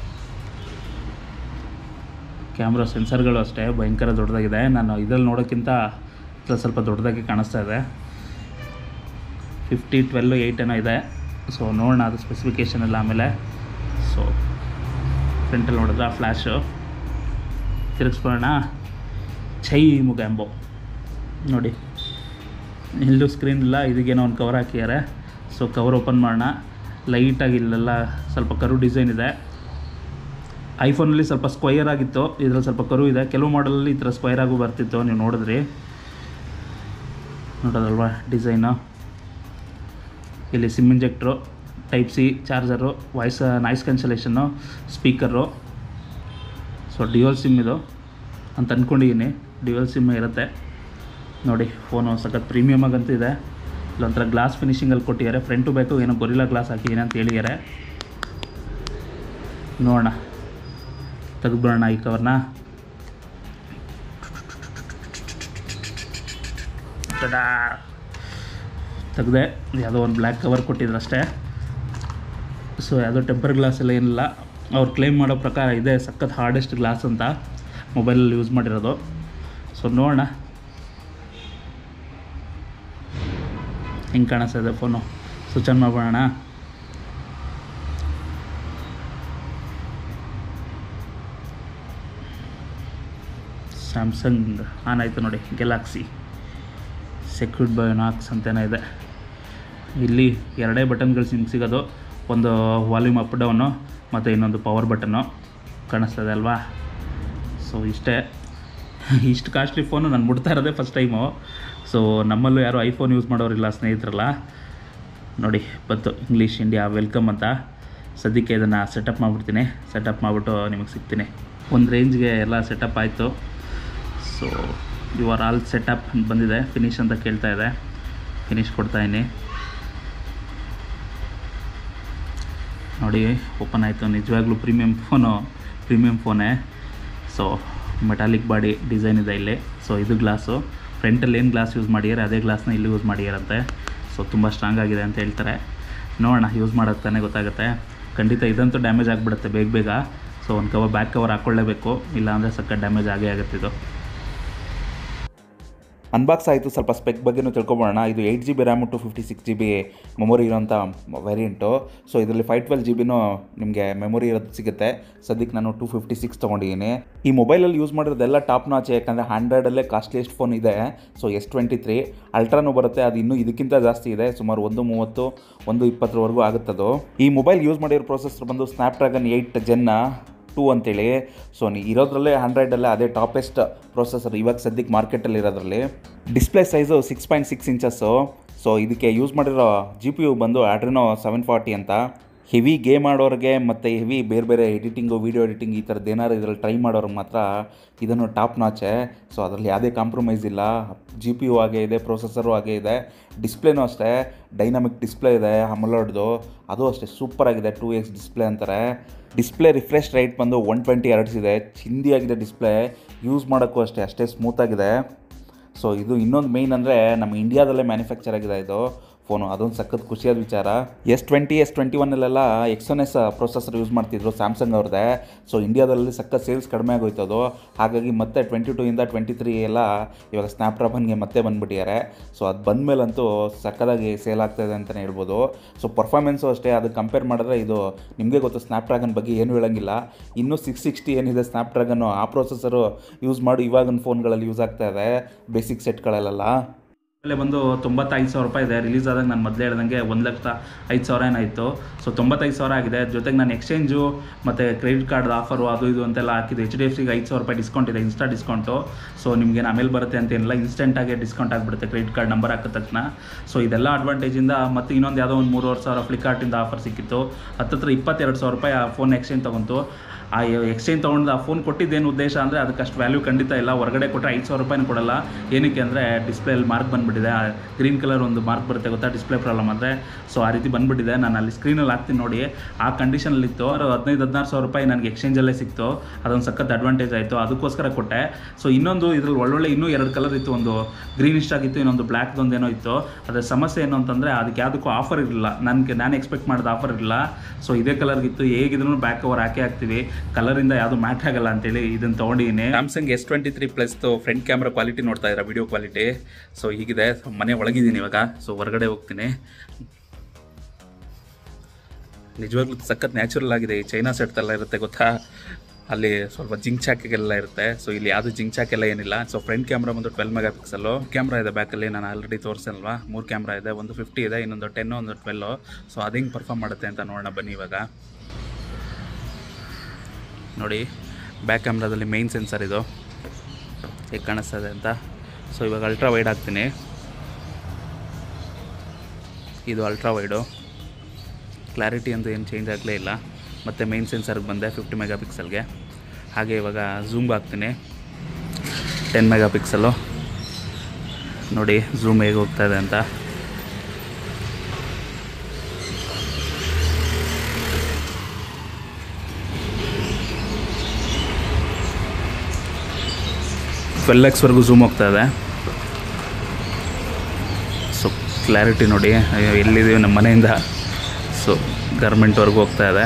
ಕ್ಯಾಮ್ರಾ ಸೆನ್ಸರ್ಗಳು ಅಷ್ಟೇ ಭಯಂಕರ ದೊಡ್ಡದಾಗಿದೆ ನಾನು ಇದ್ರಲ್ಲಿ ನೋಡೋಕ್ಕಿಂತ ಇದ್ರಲ್ಲಿ ಸ್ವಲ್ಪ ದೊಡ್ಡದಾಗಿ ಕಾಣಿಸ್ತಾ ಇದೆ ಫಿಫ್ಟಿ ಟ್ವೆಲ್ಲು ಏಯ್ಟ್ ಏನೋ ಇದೆ ಸೊ ನೋಡೋಣ ಅದು ಸ್ಪೆಸಿಫಿಕೇಷನ್ ಎಲ್ಲ ಆಮೇಲೆ ಸೊ ಫ್ರಂಟಲ್ಲಿ ನೋಡಿದ್ರೆ ಫ್ಲ್ಯಾಶು ತಿರುಗಿಸ್ಕೊಳ್ಳೋಣ ಛೈ ಮುಗ್ಯಾಂಬೋ ನೋಡಿ ಎಲ್ಲೂ ಸ್ಕ್ರೀನ್ ಇಲ್ಲ ಇದಕ್ಕೇನೋ ಒಂದು ಕವರ್ ಹಾಕಿದ್ದಾರೆ ಸೊ ಕವರ್ ಓಪನ್ ಮಾಡೋಣ ಲೈಟಾಗಿ ಇಲ್ಲೆಲ್ಲ ಸ್ವಲ್ಪ ಕರು ಡಿಸೈನ್ ಇದೆ ಐಫೋನಲ್ಲಿ ಸ್ವಲ್ಪ ಸ್ಕ್ವಯರ್ ಆಗಿತ್ತು ಇದರಲ್ಲಿ ಸ್ವಲ್ಪ ಕರು ಇದೆ ಕೆಲವು ಮಾಡಲಲ್ಲಿ ಈ ಥರ ಸ್ಕ್ವಯರ್ ಆಗು ಬರ್ತಿತ್ತು ನೀವು ನೋಡಿದ್ರಿ ನೋಡೋದಲ್ವಾ ಡಿಸೈನು ಇಲ್ಲಿ SIM injector type C charger voice noise ಕ್ಯಾನ್ಸಲೇಷನ್ನು ಸ್ಪೀಕರು ಸೊ ಡ್ಯುಯಲ್ ಸಿಮ್ ಇದು ಅಂತ ಅಂದ್ಕೊಂಡಿದ್ದೀನಿ ಡ್ಯುಯಲ್ ಸಿಮ್ ಇರುತ್ತೆ ನೋಡಿ ಫೋನು ಸಖತ್ ಪ್ರೀಮಿಯಮ್ ಆಗಂತೂ ಇದೆ ಇಲ್ಲೊಂಥರ ಗ್ಲಾಸ್ ಫಿನಿಷಿಂಗಲ್ಲಿ ಕೊಟ್ಟಿದ್ದಾರೆ ಫ್ರಂಟು ಬೇಕು ಏನೋ ಗೊರಿಲ್ಲ ಗ್ಲಾಸ್ ಹಾಕಿದ್ದೀನಿ ಅಂತ ಹೇಳಿದ್ದಾರೆ ನೋಡೋಣ ತೆಗೆದ್ಬಿಡೋಣ ಈ ಕವರ್ನ ತಡಾ ತೆಗ್ದೆ ಯಾವುದೋ ಒಂದು ಬ್ಲ್ಯಾಕ್ ಕವರ್ ಕೊಟ್ಟಿದ್ರು ಅಷ್ಟೇ ಸೊ ಯಾವುದೋ ಟೆಂಪರ್ ಗ್ಲಾಸ್ ಎಲ್ಲ ಏನಿಲ್ಲ ಅವ್ರು ಕ್ಲೇಮ್ ಮಾಡೋ ಪ್ರಕಾರ ಇದೆ ಸಖತ್ ಹಾರ್ಡೆಸ್ಟ್ ಗ್ಲಾಸ್ ಅಂತ ಮೊಬೈಲಲ್ಲಿ ಯೂಸ್ ಮಾಡಿರೋದು ಸೊ ನೋಡೋಣ ಹಿಂಗೆ ಕಾಣಿಸ್ತಾ ಇದೆ ಫೋನು ಸ್ವಿಚ್ ಆನ್ ಮಾಡ್ಬೋಣ ಸ್ಯಾಮ್ಸಂಗ್ ಆನ್ ಆಯಿತು ನೋಡಿ ಗೆಲಾಕ್ಸಿ ಸೆಕ್ಯೂರ್ಡ್ ಬೈ ನಾಕ್ಸ್ ಅಂತೇನೋ ಇದೆ ಇಲ್ಲಿ ಎರಡೇ ಬಟನ್ಗಳು ಸಿಮ್ ಸಿಗೋದು ಒಂದು ವಾಲ್ಯೂಮ್ ಅಪ್ ಡೌನು ಮತ್ತು ಇನ್ನೊಂದು ಪವರ್ ಬಟನ್ನು ಕಾಣಿಸ್ತದೆ ಅಲ್ವಾ ಸೊ ಇಷ್ಟೇ ಇಷ್ಟು ಕಾಸ್ಟ್ಲಿ ಫೋನು ನಾನು ಮುಡ್ತಾ ಇರೋದೇ ಫಸ್ಟ್ ಟೈಮು ಸೊ ನಮ್ಮಲ್ಲೂ ಯಾರು ಐಫೋನ್ ಯೂಸ್ ಮಾಡೋರಿಲ್ಲ ಸ್ನೇಹಿತರಲ್ಲ ನೋಡಿ ಬಂತು ಇಂಗ್ಲೀಷ್ ಇಂಡಿಯಾ ವೆಲ್ಕಮ್ ಅಂತ ಸದ್ಯಕ್ಕೆ ಇದನ್ನು ಸೆಟಪ್ ಮಾಡಿಬಿಡ್ತೀನಿ ಸೆಟಪ್ ಮಾಡಿಬಿಟ್ಟು ನಿಮಗೆ ಸಿಗ್ತೀನಿ ಒಂದು ರೇಂಜ್ಗೆ ಎಲ್ಲ ಸೆಟಪ್ ಆಯಿತು so you are all setup ಅಂತ ಬಂದಿದೆ ಫಿನಿಶ್ ಅಂತ ಕೇಳ್ತಾ ಇದೆ ಫಿನಿಶ್ ಕೊಡ್ತಾಯಿನಿ ನೋಡಿ ಓಪನ್ ಆಯಿತು ನಿಜವಾಗ್ಲೂ ಪ್ರೀಮಿಯಮ್ ಫೋನು ಪ್ರೀಮಿಯಮ್ ಫೋನೇ ಸೊ ಮೆಟಾಲಿಕ್ ಬಾಡಿ ಡಿಸೈನ್ ಇದೆ ಇಲ್ಲಿ ಸೊ ಇದು ಗ್ಲಾಸು ಫ್ರಂಟಲ್ಲಿ ಏನು ಗ್ಲಾಸ್ ಯೂಸ್ ಮಾಡಿದ್ದಾರೆ ಅದೇ ಗ್ಲಾಸ್ನ ಇಲ್ಲಿ ಯೂಸ್ ಮಾಡಿದಾರಂತೆ ಸೊ ತುಂಬ ಸ್ಟ್ರಾಂಗ್ ಆಗಿದೆ ಅಂತ ಹೇಳ್ತಾರೆ ನೋಡೋಣ ಯೂಸ್ ಮಾಡೋದು ತಾನೇ ಗೊತ್ತಾಗುತ್ತೆ ಖಂಡಿತ ಇದಂತೂ ಡ್ಯಾಮೇಜ್ ಆಗಿಬಿಡುತ್ತೆ ಬೇಗ ಬೇಗ ಸೊ ಒಂದು ಕವರ್ ಬ್ಯಾಕ್ ಕವರ್ ಹಾಕ್ಕೊಳ್ಳೇಬೇಕು ಇಲ್ಲಾಂದರೆ ಸಕ್ಕ ಡ್ಯಾಮೇಜ್ ಆಗೇ ಆಗುತ್ತೆ ಇದು ಅನ್ಬಾಕ್ಸ್ ಆಯಿತು ಸ್ವಲ್ಪ ಸ್ಪೆಕ್ ಬಗ್ಗೆನೂ ತಿಳ್ಕೊಬೋಣ ಇದು eight G B RAM two fifty six G B memory ಇರೋಂಥ ವೇರಿಯಂಟು ಸೊ ಇದರಲ್ಲಿ ಫೈವ್ ಟ್ವೆಲ್ ಜಿ ಬಿನೂ ನಿಮಗೆ ಮೆಮೊರಿ ಇರೋದು ಸಿಗುತ್ತೆ ಸದ್ಯಕ್ಕೆ ನಾನು ಟು ಫಿಫ್ಟಿ ಸಿಕ್ಸ್ ತೊಗೊಂಡಿದ್ದೀನಿ ಈ ಮೊಬೈಲಲ್ಲಿ ಯೂಸ್ ಮಾಡಿರೋದೆಲ್ಲ ಟಾಪ್ ನಾಚ್ ಯಾಕಂದರೆ ಹಂಡ್ರೆಡಲ್ಲೇ ಕಾಸ್ಟ್ಲಿಯೆಸ್ಟ್ ಫೋನ್ ಇದೆ ಸೊ ಎಸ್ ಟ್ವೆಂಟಿ ತ್ರೀ ಅಲ್ಟ್ರಾನು ಬರುತ್ತೆ ಅದು ಇನ್ನೂ ಇದಕ್ಕಿಂತ ಜಾಸ್ತಿ ಇದೆ ಸುಮಾರು ಒಂದು ಮೂವತ್ತು ಒಂದು ಇಪ್ಪತ್ತರವರೆಗೂ ಆಗುತ್ತದು ಈ ಮೊಬೈಲ್ ಯೂಸ್ ಮಾಡಿರೋ ಪ್ರೊಸೆಸರ್ ಬಂದು ಸ್ನ್ಯಾಪ್ಡ್ರ್ಯಾಗನ್ ಏಯ್ಟ್ ಜೆನ್ನ ಟೂ ಅಂತೇಳಿ ಸೊ ನೀ ಇರೋದ್ರಲ್ಲೇ ಹಂಡ್ರೆಡಲ್ಲೇ ಅದೇ ಟಾಪೆಸ್ಟ್ ಪ್ರೊಸೆಸರ್ ಇವಾಗ ಸದ್ಯಕ್ಕೆ ಮಾರ್ಕೆಟಲ್ಲಿ ಇರೋದ್ರಲ್ಲಿ display size six point six inches so ಇದಕ್ಕೆ ಯೂಸ್ ಮಾಡಿರೋ ಜಿ ಪಿ ಯು ಬಂದು ಆಡ್ರಿನೋ ಸೆವೆನ್ ಫಾರ್ಟಿ ಅಂತ ಹೆವಿ ಗೇಮ್ ಆಡೋರಿಗೆ ಮತ್ತು ಹೆವಿ ಬೇರೆ ಬೇರೆ ಎಡಿಟಿಂಗು ವೀಡಿಯೋ ಎಡಿಟಿಂಗ್ ಈ ಥರದ್ದು ಏನಾರು ಇದರಲ್ಲಿ ಟ್ರೈ ಮಾಡೋರಿಗೆ ಮಾತ್ರ ಇದನ್ನು ಟಾಪ್ ನಾಚೆ ಸೊ ಅದರಲ್ಲಿ ಯಾವುದೇ ಕಾಂಪ್ರಮೈಸ್ ಇಲ್ಲ ಜಿ ಪಿ ಯು ಹಾಗೆ ಇದೆ ಪ್ರೊಸೆಸರು ಹಾಗೆ ಇದೆ ಡಿಸ್ಪ್ಲೇನೂ ಅಷ್ಟೇ ಡೈನಾಮಿಕ್ ಡಿಸ್ಪ್ಲೇ ಇದೆ ಅಮಲೋಡ್ದು ಅದು ಅಷ್ಟೇ ಸೂಪರಾಗಿದೆ ಟೂ ಎಕ್ಸ್ ಡಿಸ್ಪ್ಲೇ ಅಂತಾರೆ ಡಿಸ್ಪ್ಲೇ ರಿಫ್ರೆಶ್ ರೈಟ್ ಬಂದು ಒನ್ ಟ್ವೆಂಟಿ ಹರ್ಟ್ಸ್ ಇದೆ ಚಿಂದಿಯಾಗಿದೆ ಡಿಸ್ಪ್ಲೇ ಯೂಸ್ ಮಾಡೋಕ್ಕೂ ಅಷ್ಟೇ ಅಷ್ಟೇ ಸ್ಮೂತಾಗಿದೆ ಸೊ ಇದು ಇನ್ನೊಂದು ಮೇಯ್ನ್ ಅಂದರೆ ನಮ್ಮ ಇಂಡಿಯಾದಲ್ಲೇ ಮ್ಯಾನುಫ್ಯಾಕ್ಚರ್ ಆಗಿದೆ ಇದು ಫೋನು ಅದೊಂದು ಸಖತ್ ಖುಷಿಯಾದ ವಿಚಾರ ಎಸ್ ಟ್ವೆಂಟಿ ಎಸ್ ಟ್ವೆಂಟಿ ಒನ್ನಲ್ಲೆಲ್ಲ ಎಕ್ಸೋನ್ ಎಸ್ ಪ್ರೊಸೆಸರ್ ಯೂಸ್ ಮಾಡ್ತಿದ್ರು ಸ್ಯಾಮ್ಸಂಗ್ ಅವ್ರದ್ದೇ ಸೊ ಇಂಡಿಯಾದಲ್ಲಿ ಸಖತ್ ಸೇಲ್ಸ್ ಕಡಿಮೆ ಆಗೋಯ್ತು ಅದು ಹಾಗಾಗಿ ಮತ್ತೆ ಟ್ವೆಂಟಿ ಟೂ ಇಂದ ಟ್ವೆಂಟಿ ತ್ರೀ ಎಲ್ಲ ಇವಾಗ ಸ್ನ್ಯಾಪ್ಡ್ರಾಗನ್ಗೆ ಮತ್ತೆ ಬಂದುಬಿಟ್ಟಿದ್ದಾರೆ ಸೊ ಅದು ಬಂದಮೇಲಂತೂ ಸಕ್ಕದಾಗಿ ಸೇಲ್ ಆಗ್ತಾಯಿದೆ ಅಂತಲೇ ಹೇಳ್ಬೋದು ಸೊ ಪರ್ಫಾರ್ಮೆನ್ಸು ಅಷ್ಟೇ ಅದಕ್ಕೆ ಕಂಪೇರ್ ಮಾಡಿದ್ರೆ ಇದು ನಿಮಗೆ ಗೊತ್ತು ಸ್ನ್ಯಾಪ್ಡ್ರಾಗನ್ ಬಗ್ಗೆ ಏನು ಹೇಳೋಂಗಿಲ್ಲ ಇನ್ನೂ ಸಿಕ್ಸ್ ಸಿಕ್ಸ್ಟಿ ಏನಿದೆ ಸ್ನ್ಯಾಪ್ಡ್ರಾಗನ್ನು ಆ ಪ್ರೊಸೆಸರು ಯೂಸ್ ಮಾಡಿ ಇವಾಗಿನ ಫೋನ್ಗಳಲ್ಲಿ ಯೂಸ್ ಆಗ್ತಾ ಇದೆ ಬೇಸಿಕ್ ಸೆಟ್ಗಳಲ್ಲೆಲ್ಲ ಅಲ್ಲೇ ಬಂದು ತೊಂಬತ್ತೈದು ಸಾವಿರ ರೂಪಾಯಿ ಇದೆ ರಿಲೀಸ್ ಆದಾಗ ನಾನು ಮೊದಲೇ ಹೇಳ್ದಂಗೆ ಒಂದು ಲಕ್ಷ ಐದು ಸಾವಿರ ಏನಾಯಿತು ಸೊ ತೊಂಬತ್ತೈದು ಸಾವಿರ ಆಗಿದೆ ಜೊತೆಗೆ ನಾನು ಎಕ್ಸ್ಚೇಂಜು ಮತ್ತು ಕ್ರೆಡಿಟ್ ಕಾರ್ಡ್ ಆಫರು ಅದು ಇದು ಅಂತೆಲ್ಲ ಹಾಕಿದ್ದು ಎಚ್ ಡಿ ಎಫ್ ಸಿಗೆ ಐದು ಸಾವಿರ ರೂಪಾಯಿ ಡಿಸ್ಕೌಂಟ್ ಇದೆ ಇನ್ಸ್ಟಾ ಡಿಸ್ಕೌಂಟು ಸೊ ನಿಮಗೆ ಆಮೇಲೆ ಬರುತ್ತೆ ಅಂತೇನಿಲ್ಲ ಇನ್ಸ್ಟೆಂಟಾಗಿ ಡಿಸ್ಕೌಂಟ್ ಆಗಿಬಿಡುತ್ತೆ ಕ್ರೆಡಿಟ್ ಕಾರ್ಡ್ ನಂಬರ್ ಹಾಕಿದ ತಕ್ಷಣ ಸೊ ಇದೆಲ್ಲ ಅಡ್ವಾಂಟೇಜಿಂದ ಮತ್ತು ಇನ್ನೊಂದು ಯಾವುದೋ ಒಂದು ಮೂರುವರೆ ಸಾವಿರ ಫ್ಲಿಪ್ಕಾರ್ಟಿಂದ ಆಫರ್ ಸಿಕ್ಕಿತ್ತು ಹತ್ತತ್ರ ಇಪ್ಪತ್ತೆರಡು ಸಾವಿರ ರೂಪಾಯಿ ಆ ಫೋನ್ ಎಕ್ಸ್ಚೇಂಜ್ ತೊಗೊಂತು ಆ ಎಕ್ಸ್ಚೇಂಜ್ ತೊಗೊಂಡು ಆ ಫೋನ್ ಕೊಟ್ಟಿದ್ದೇನು ಉದ್ದೇಶ ಅಂದರೆ ಅದಕ್ಕೆ ಅಷ್ಟು ವ್ಯಾಲ್ಯೂ ಖಂಡಿತ ಇಲ್ಲ ಹೊರಗಡೆ ಕೊಟ್ಟರೆ ಐದು ಸಾವಿರ ರೂಪಾಯಿನೂ ಕೊಡಲ್ಲ ಏನಕ್ಕೆ ಅಂದರೆ ಡಿಸ್ಪ್ಲೇಲಿ ಮಾರ್ಕ್ ಬಂದುಬಿಟ್ಟಿದೆ ಗ್ರೀನ್ ಕಲರ್ ಒಂದು ಮಾರ್ಕ್ ಬರುತ್ತೆ ಗೊತ್ತಾ ಡಿಸ್ಪ್ಲೇ ಪ್ರಾಬ್ಲಮ್ ಅಂದರೆ ಸೊ ಆ ರೀತಿ ಬಂದುಬಿಟ್ಟಿದೆ ನಾನು ಅಲ್ಲಿ ಸ್ಕ್ರೀನಲ್ಲಿ ಹಾಕ್ತೀನಿ ನೋಡಿ ಆ ಕಂಡೀಷನಲ್ಲಿತ್ತು ಅದು ಹದಿನೈದು ಹದಿನಾರು ಸಾವಿರ ರೂಪಾಯಿ ನನಗೆ ಎಕ್ಸ್ಚೇಂಜಲ್ಲೇ ಸಿಕ್ತು ಅದೊಂದು ಸಖತ್ ಅಡ್ವಾಂಟೇಜ್ ಆಯಿತು ಅದಕ್ಕೋಸ್ಕರ ಕೊಟ್ಟೆ ಸೊ ಇನ್ನೊಂದು ಇದ್ರಲ್ಲಿ ಒಳ್ಳೊಳ್ಳೆ ಇನ್ನೂ ಎರಡು ಕಲರ್ ಇತ್ತು ಒಂದು ಗ್ರೀನಿಶ್ ಆಗಿತ್ತು ಇನ್ನೊಂದು ಬ್ಲ್ಯಾಕ್ದೊಂದು ಏನೋ ಇತ್ತು ಅದರ ಸಮಸ್ಯೆ ಏನು ಅಂತಂದರೆ ಅದಕ್ಕೆ ಯಾವುದಕ್ಕೂ ಆಫರ್ ಇರಲಿಲ್ಲ ನನಗೆ ನಾನು ಎಕ್ಸ್ಪೆಕ್ಟ್ ಮಾಡಿದ ಆಫರ್ ಇರಲಿಲ್ಲ ಸೊ ಇದೇ ಕಲರ್ಗಿತ್ತು ಹೇಗಿದ್ರು ಬ್ಯಾಕ್ ಕವರ್ ಹಾಕೇ ಹಾಕ್ತೀವಿ ಕಲರಿಂದ ಯಾವುದು ಮ್ಯಾಟ್ ಆಗಲ್ಲ ಅಂತೇಳಿ ಇದನ್ನು ತೊಗೊಂಡಿದ್ದೀನಿ Samsung S twenty three plus front camera quality ನೋಡ್ತಾ ಇದ್ದೀರಾ ವಿಡಿಯೋ ಕ್ವಾಲಿಟಿ ಸೊ ಹೀಗಿದೆ ಮನೆ ಒಳಗಿದ್ದೀನಿ ಇವಾಗ ಸೊ ಹೊರಗಡೆ ಹೋಗ್ತೀನಿ ನಿಜವಾಗ್ಲೂ ಸಖತ್ ನ್ಯಾಚುರಲ್ ಆಗಿದೆ ಈ ಚೈನಾ ಸೆಟ್ ಎಲ್ಲ ಇರುತ್ತೆ ಗೊತ್ತಾ ಅಲ್ಲಿ ಸ್ವಲ್ಪ ಜಿಂಕ್ ಚಾಕೆಲ್ಲ ಇರುತ್ತೆ ಸೊ ಇಲ್ಲಿ ಯಾವುದು ಜಿಂಕ್ ಚಾಕ್ ಎಲ್ಲ ಏನಿಲ್ಲ ಸೊ ಫ್ರಂಟ್ ಕ್ಯಾಮ್ರಾ ಬಂದು ಟ್ವೆಲ್ ಮೆಗಾ ಪಿಕ್ಸಲ್ಲು ಕ್ಯಾಮ್ರಾ ಇದೆ ಬ್ಯಾಕಲ್ಲಿ ನಾನು ಆಲ್ರೆಡಿ ತೋರಿಸಲ್ವಾ ಮೂರು ಕ್ಯಾಮ್ರಾ ಇದೆ ಒಂದು ಫಿಫ್ಟಿ ಇದೆ ಇನ್ನೊಂದು ಟೆನ್ ಒಂದು ಟ್ವೆಲ್ಲು ಸೊ ಅದು ಹೆಂಗೆ ಪರ್ಫಾರ್ಮ್ ಮಾಡುತ್ತೆ ಅಂತ ನೋಡೋಣ ಬನ್ನಿ ಇವಾಗ ನೋಡಿ ಬ್ಯಾಕ್ ಕ್ಯಾಮ್ರಾದಲ್ಲಿ ಮೇಯ್ನ್ ಸೆನ್ಸರ್ ಇದು ಹೇಗೆ ಕಾಣಿಸ್ತದೆ ಅಂತ ಸೊ ಇವಾಗ ಅಲ್ಟ್ರಾ ವೈಡ್ ಹಾಕ್ತೀನಿ ಇದು ಅಲ್ಟ್ರಾ ವೈಡು ಕ್ಲಾರಿಟಿ ಅಂತೂ ಏನು ಚೇಂಜ್ ಆಗಲೇ ಇಲ್ಲ ಮತ್ತು ಮೇನ್ ಸೆನ್ಸರ್ಗೆ ಬಂದೆ ಫಿಫ್ಟಿ ಮೆಗಾ ಪಿಕ್ಸಲ್ಗೆ ಹಾಗೆ ಇವಾಗ ಝೂಮ್ಗೆ ಹಾಕ್ತೀನಿ ಟೆನ್ ಮೆಗಾ ಪಿಕ್ಸಲು ನೋಡಿ ಝೂಮ್ ಹೇಗೆ ಹೋಗ್ತಾ ಇದೆ ಅಂತ ಟ್ವೆಲ್ ಎಕ್ಸ್ವರೆಗೂ ಝೂಮ್ ಹೋಗ್ತಾ ಇದೆ ಸೊ ಕ್ಲಾರಿಟಿ ನೋಡಿ ಅಯ್ಯೋ ಎಲ್ಲಿದ್ದೀವಿ ನಮ್ಮ ಮನೆಯಿಂದ ಸೊ ಗರ್ಮೆಂಟ್ವರೆಗೂ ಹೋಗ್ತಾ ಇದೆ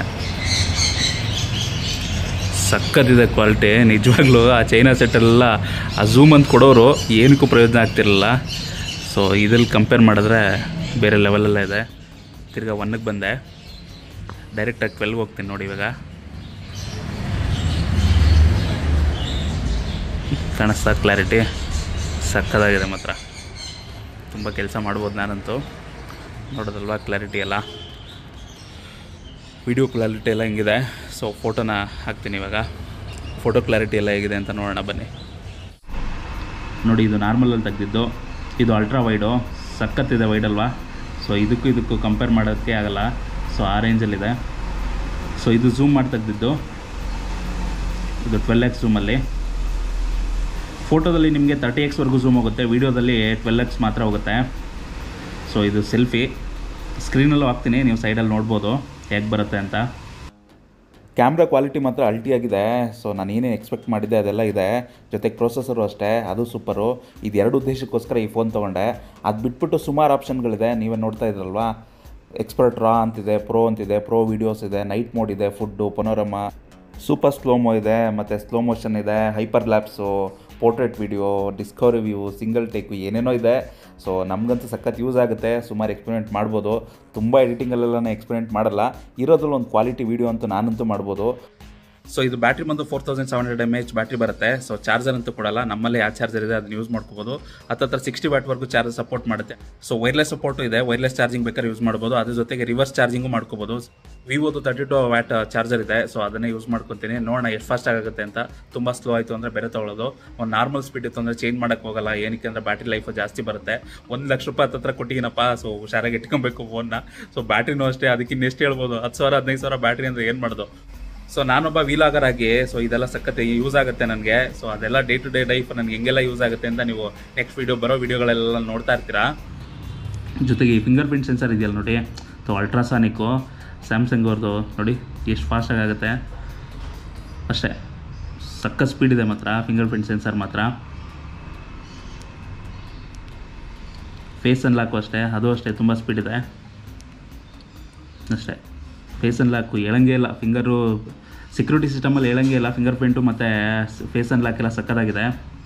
ಸಕ್ಕತ್ತಿದೆ ಕ್ವಾಲಿಟಿ ನಿಜವಾಗ್ಲೂ ಆ ಚೈನಾ ಸೆಟ್ಟೆಲ್ಲ ಆ ಝೂಮ್ ಅಂತ ಕೊಡೋರು ಏನಕ್ಕೂ ಪ್ರಯೋಜನ ಆಗ್ತಿರಲಿಲ್ಲ ಸೊ ಇದ್ರಲ್ಲಿ ಕಂಪೇರ್ ಮಾಡಿದ್ರೆ ಬೇರೆ ಲೆವೆಲೆಲ್ಲ ಇದೆ ತಿರ್ಗಾ ಒನ್ಗೆ ಬಂದೆ ಡೈರೆಕ್ಟಾಗಿ ಟ್ವೆಲ್ಗೆ ಹೋಗ್ತೀನಿ ನೋಡಿ ಇವಾಗ ಕಾಣಿಸ್ತಾ ಕ್ಲಾರಿಟಿ ಸಕ್ಕದಾಗಿದೆ ಮಾತ್ರ ತುಂಬ ಕೆಲಸ ಮಾಡ್ಬೋದು ನಾನಂತೂ ನೋಡೋದಲ್ವಾ ಕ್ಲಾರಿಟಿ ಎಲ್ಲ ವಿಡಿಯೋ ಕ್ಲಾರಿಟಿ ಎಲ್ಲ ಹೆಂಗಿದೆ ಸೊ ಫೋಟೋನ ಹಾಕ್ತೀನಿ ಇವಾಗ ಫೋಟೋ ಕ್ಲಾರಿಟಿ ಎಲ್ಲ ಹೇಗಿದೆ ಅಂತ ನೋಡೋಣ ಬನ್ನಿ ನೋಡಿ ಇದು ನಾರ್ಮಲಲ್ಲಿ ತೆಗೆದಿದ್ದು ಇದು ಅಲ್ಟ್ರಾ ವೈಡು ಸಖತ್ತಿದೆ ವೈಡ್ ಅಲ್ವಾ ಸೊ ಇದಕ್ಕೂ ಇದಕ್ಕೂ ಕಂಪೇರ್ ಮಾಡೋಕ್ಕೆ ಆಗಲ್ಲ ಸೊ ಆ ರೇಂಜಲ್ಲಿದೆ ಸೊ ಇದು ಝೂಮ್ ಮಾಡಿ ತೆಗೆದಿದ್ದು ಇದು ಟ್ವೆಲ್ ಎಕ್ಸ್ ಝೂಮಲ್ಲಿ ಫೋಟೋದಲ್ಲಿ ನಿಮಗೆ ತರ್ಟಿ ಎಕ್ಸ್ವರೆಗೂ ಝೂಮ್ ಹೋಗುತ್ತೆ ವೀಡಿಯೋದಲ್ಲಿ ಟ್ವೆಲ್ ಎಕ್ಸ್ ಮಾತ್ರ ಹೋಗುತ್ತೆ ಸೊ ಇದು ಸೆಲ್ಫಿ ಸ್ಕ್ರೀನಲ್ಲೂ ಹಾಕ್ತೀನಿ ನೀವು ಸೈಡಲ್ಲಿ ನೋಡ್ಬೋದು ಹೇಗೆ ಬರುತ್ತೆ ಅಂತ ಕ್ಯಾಮ್ರಾ ಕ್ವಾಲಿಟಿ ಮಾತ್ರ ಅಲ್ಟಿಯಾಗಿದೆ ಸೊ ನಾನು ಏನೇನು ಎಕ್ಸ್ಪೆಕ್ಟ್ ಮಾಡಿದ್ದೆ ಅದೆಲ್ಲ ಇದೆ ಜೊತೆಗೆ ಪ್ರೊಸೆಸರು ಅಷ್ಟೇ ಅದು ಸೂಪರು ಇದು ಎರಡು ಉದ್ದೇಶಕ್ಕೋಸ್ಕರ ಈ ಫೋನ್ ತೊಗೊಂಡೆ ಅದು ಬಿಟ್ಬಿಟ್ಟು ಸುಮಾರು ಆಪ್ಷನ್ಗಳಿದೆ ನೀವೇ ನೋಡ್ತಾ ಇದ್ರಲ್ವಾ ಎಕ್ಸ್ಪರ್ಟ್ ರಾ ಅಂತಿದೆ ಪ್ರೋ ಅಂತಿದೆ ಪ್ರೋ ವೀಡಿಯೋಸ್ ಇದೆ ನೈಟ್ ಮೋಡ್ ಇದೆ ಫುಡ್ಡು ಪೊನೋರಮ ಸೂಪರ್ ಸ್ಲೋಮೋ ಇದೆ ಮತ್ತು ಸ್ಲೋ ಮೋಷನ್ ಇದೆ hyper lapse portrait video discovery view single take ಏನೇನೋ ಇದೆ ಸೊ ನಮಗಂತೂ ಸಖತ್ ಯೂಸ್ ಆಗುತ್ತೆ ಸುಮಾರು ಎಕ್ಸ್ಪೆರಿಮೆಂಟ್ ಮಾಡ್ಬೋದು ತುಂಬ ಎಡಿಟಿಂಗಲ್ಲೆಲ್ಲ ಎಕ್ಸ್ಪೆರಿಮೆಂಟ್ ಮಾಡಲ್ಲ ಇರೋದ್ರಲ್ಲಿ ಒಂದು ಕ್ವಾಲಿಟಿ ವೀಡಿಯೋ ಅಂತೂ ನಾನಂತೂ ಮಾಡ್ಬೋದು ಸೊ ಇದು ಬ್ಯಾಟ್ರಿ ಬಂದು four thousand seven hundred M H battery ಬರುತ್ತೆ ಸೊ ಚಾರ್ಜರ್ ಅಂತೂ ಕೊಡಲ್ಲ ನಮ್ಮಲ್ಲಿ ಯಾವ ಚಾರ್ಜರ್ ಇದೆ ಅದನ್ನ ಯೂಸ್ ಮಾಡ್ಕೋಬೋದು ಹತ್ತತ್ರ ಸಿಕ್ಸ್ಟಿ ವ್ಯಾಟ್ವರೆಗೂ ಚಾರ್ಜರ್ ಸಪೋರ್ಟ್ ಮಾಡುತ್ತೆ ಸೊ ವೈರ್ಲೆಸ್ ಸಪೋರ್ಟು ಇದೆ ವೈರ್ಲೆಸ್ ಚಾರ್ಜಿಂಗ್ ಬೇಕಾದ್ರೆ ಯೂಸ್ ಮಾಡ್ಬೋದು ಅದ್ರ ಜೊತೆಗೆ ರಿವರ್ಸ್ ಚಾರ್ಜಿಂಗು ಮಾಡ್ಕೋಬೋದು ವಿವೋದು ತರ್ಟಿ ಟು ವ್ಯಾಟ್ ಚಾರ್ಜರ್ ಇದೆ ಸೊ ಅದನ್ನೇ ಯೂಸ್ ಮಾಡ್ಕೊತೀನಿ ನೋಡೋಣ ಎಷ್ಟು ಫಾಸ್ಟ್ ಆಗುತ್ತೆ ಅಂತ ತುಂಬ ಸ್ಲೋ ಆಯಿತು ಅಂದರೆ ಬೇರೆ ತೊಗೊಳ್ಳೋದು ಒಂದು ನಾರ್ಮಲ್ ಸ್ಪೀಡ್ ಇತ್ತು ಅಂದರೆ ಚೇಂಜ್ ಮಾಡೋಕ್ಕೆ ಹೋಗಲ್ಲ ಏನಕ್ಕೆ ಅಂದರೆ ಬ್ಯಾಟ್ರಿ ಲೈಫ್ ಜಾಸ್ತಿ ಬರುತ್ತೆ ಒಂದು ಲಕ್ಷ ರೂಪಾಯಿ ಹತ್ತತ್ರ ಕೊಟ್ಟಿದ್ದೀನಪ್ಪ ಸೊ ಹುಷಾರಾಗಿ ಇಟ್ಕೊಬೇಕು ಫೋನ್ನ ಸೊ ಬ್ಯಾಟ್ರಿನೂ ಅಷ್ಟೇ ಅದಕ್ಕೆ ಇನ್ನೆಷ್ಟು ಹೇಳ್ಬೋದು ಹತ್ತು ಸಾವಿರ ಹದಿನೈದು ಸಾವಿರ ಬ್ಯಾಟ್ರಿ ಅಂದರೆ ಏನು ಮಾಡೋದು ಸೊ ನಾನೊಬ್ಬ ವೀಲಾಗರ್ ಆಗಿ ಸೊ ಇದೆಲ್ಲ ಸಖತ್ ಯೂಸ್ ಆಗುತ್ತೆ ನನಗೆ ಸೊ ಅದೆಲ್ಲ ಡೇ ಟು ಡೇ ಲೈಫ್ ನನಗೆ ಹೆಂಗೆಲ್ಲ ಯೂಸ್ ಆಗುತ್ತೆ ಅಂತ ನೀವು ನೆಕ್ಸ್ಟ್ ವಿಡಿಯೋ ಬರೋ ವಿಡಿಯೋಗಳೆಲ್ಲ ನೋಡ್ತಾ ಇರ್ತೀರಾ ಜೊತೆಗೆ ಈ ಫಿಂಗರ್ ಪ್ರಿಂಟ್ ಸೆನ್ಸರ್ ಇದೆಯಲ್ಲ ನೋಡಿ ಸೊ ಅಲ್ಟ್ರಾಸಾನಿಕ್ಕು ಸ್ಯಾಮ್ಸಂಗ್ ಅವ್ರದ್ದು ನೋಡಿ ಎಷ್ಟು ಫಾಸ್ಟಾಗಿ ಆಗುತ್ತೆ ಅಷ್ಟೇ ಸಕ್ಕ ಸ್ಪೀಡ್ ಇದೆ ಮಾತ್ರ ಫಿಂಗರ್ ಪ್ರಿಂಟ್ ಸೆನ್ಸರ್ ಮಾತ್ರ ಫೇಸ್ ಅನ್ಲಾಕು ಅಷ್ಟೇ ಅದು ಅಷ್ಟೇ ತುಂಬ ಸ್ಪೀಡ್ ಇದೆ ಅಷ್ಟೇ ಫೇಸ್ ಅನ್ಲಾಕು ಹೇಳಂಗೆ ಇಲ್ಲ ಫಿಂಗರು ಸೆಕ್ಯೂರಿಟಿ ಸಿಸ್ಟಮಲ್ಲಿ ಹೇಳಂಗೆ ಇಲ್ಲ ಫಿಂಗರ್ ಪ್ರಿಂಟು ಮತ್ತು ಫೇಸ್ ಅನ್ಲಾಕ್ ಎಲ್ಲ ಸಕ್ಕತ್ತಾಗಿದೆ